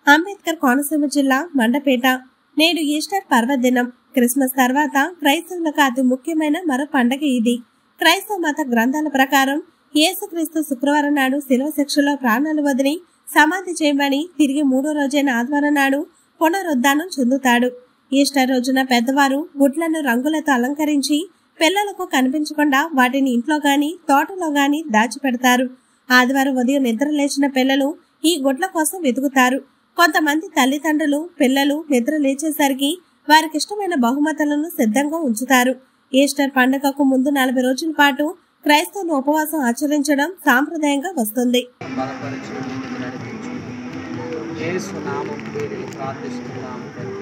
అంబేద్కర్ కోనసీమ జిల్లా మండపేట నేడు ఈస్టర్ పర్వదినం క్రిస్మస్ తర్వాత క్రైస్తవులకు అతి ముఖ్యమైన మరో పండగ ఇది క్రైస్తవ మత గ్రంథాల ప్రకారం యేసుక్రీస్తు శుక్రవారం నాడు శిలువ శిక్షలో ప్రాణాలు వదిలి సమాధి చేయమని తిరిగి మూడో రోజైన ఆదివారం నాడు పునరుద్ధానం చెందుతాడు ఈస్టర్ రోజున పెద్దవారు గుడ్లను రంగులతో అలంకరించి పిల్లలకు కనిపించకుండా వాటిని ఇంట్లో గాని తోటలో గాని దాచిపెడతారు ఆదివారం ఉదయం నిద్ర లేచిన పిల్లలు ఈ గుడ్ల కోసం వెతుకుతారు కొంతమంది తల్లిదండ్రులు పిల్లలు నిద్ర లేచేసరికి వారికి ఇష్టమైన బహుమతులను సిద్ధంగా ఉంచుతారు ఈస్టర్ పండుగకు ముందు నలభై రోజుల పాటు క్రైస్తవులు ఉపవాసం ఆచరించడం సాంప్రదాయంగా వస్తుంది బలపరిచి ముందుకు నడిపించు యేసు నామం పేరిని ప్రార్థిస్తున్నాము తండ్రి